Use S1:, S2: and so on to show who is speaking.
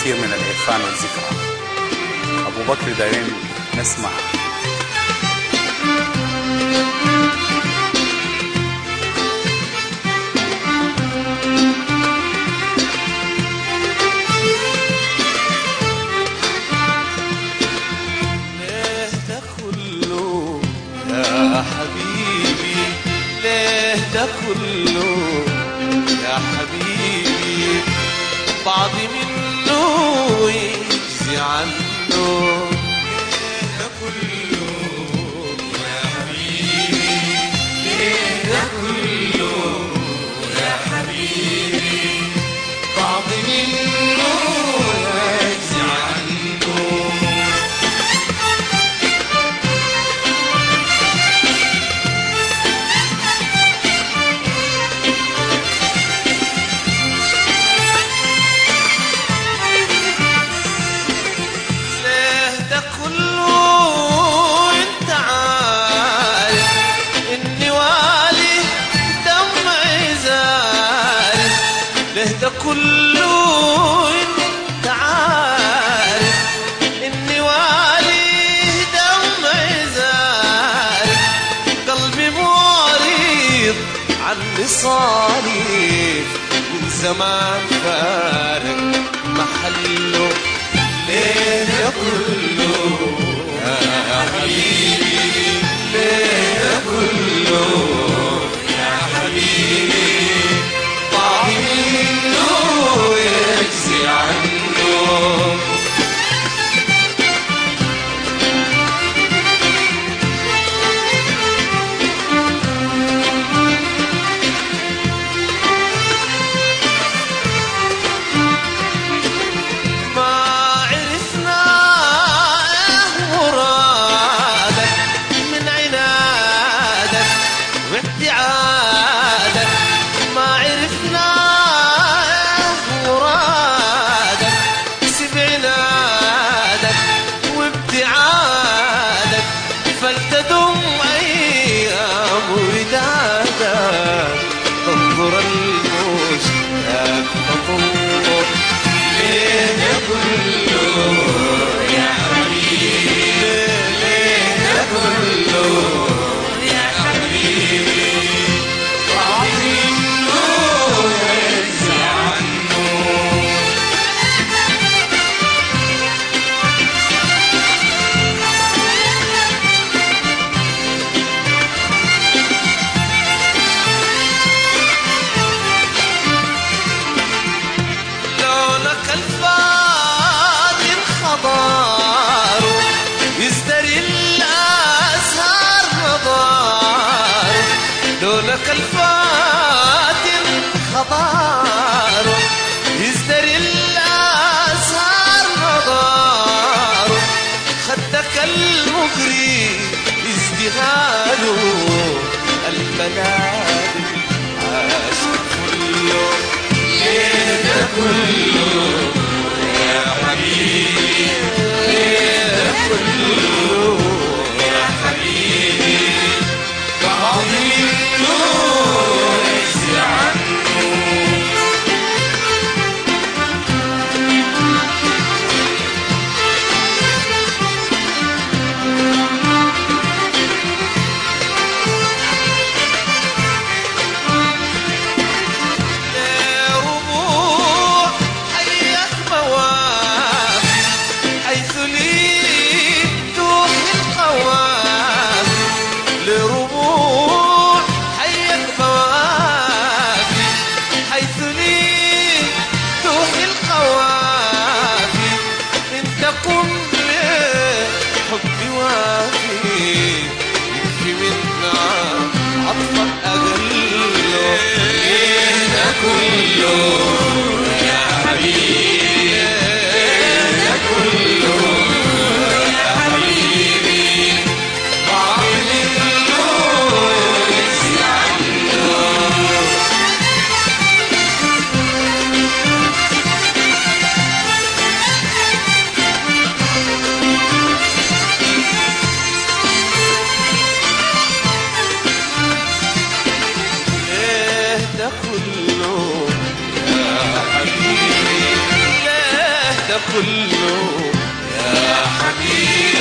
S1: كثير من العرفان والذكرى أبو بكر دايرين نسمع
S2: ليه ده كله يا حبيبي ليه ده كله يا حبيبي بعض منه يجزي عنه ليه ده كله يا حبيبي ليه ده كله يا حبيبي بعض منه يجزي عنه ليه ده كله انت عارف اني والي دمعي زارف ليه ده كله انت عارف اني والي دمعي زارف قلبي مريض عني صارف من زمان فارق محله ليه ده كله يا حبيبي ليه ده كله يا حبيبي طعم منه يجزي عنه ما عرفنا إيه مرادك من عنادك وابتعادك ما عرفنا إيه مرادك سب عنادك وابتعادك فلتدم أيام ودادك تنظر المشتاق تطور ليه ده كله يا حبيبي ليه ده كله يا حبيبي عظيم يجزي عنه لونك الفاتن خضار يزدري الأزهار نضار لونك الفاتن خضار يزدري الأزهار نضار خدك المغري ازدهاله البلاد عاشق كله ليه ده كله يا حبيبي ليه ده كله يا حبيبي بعض منه يجزي عنه ربوع حيك موافي حيث لي توحي القوافي لربوع حيك موافي حيث لي توحي القوافي إن تقم لحبي وافي يكفي منا عطفك أقل ليه ده كله يا حبيبي ده كله يا حبيبي بعض منه يجزي عنه ليه ده كله يا ده كله يا حبيبي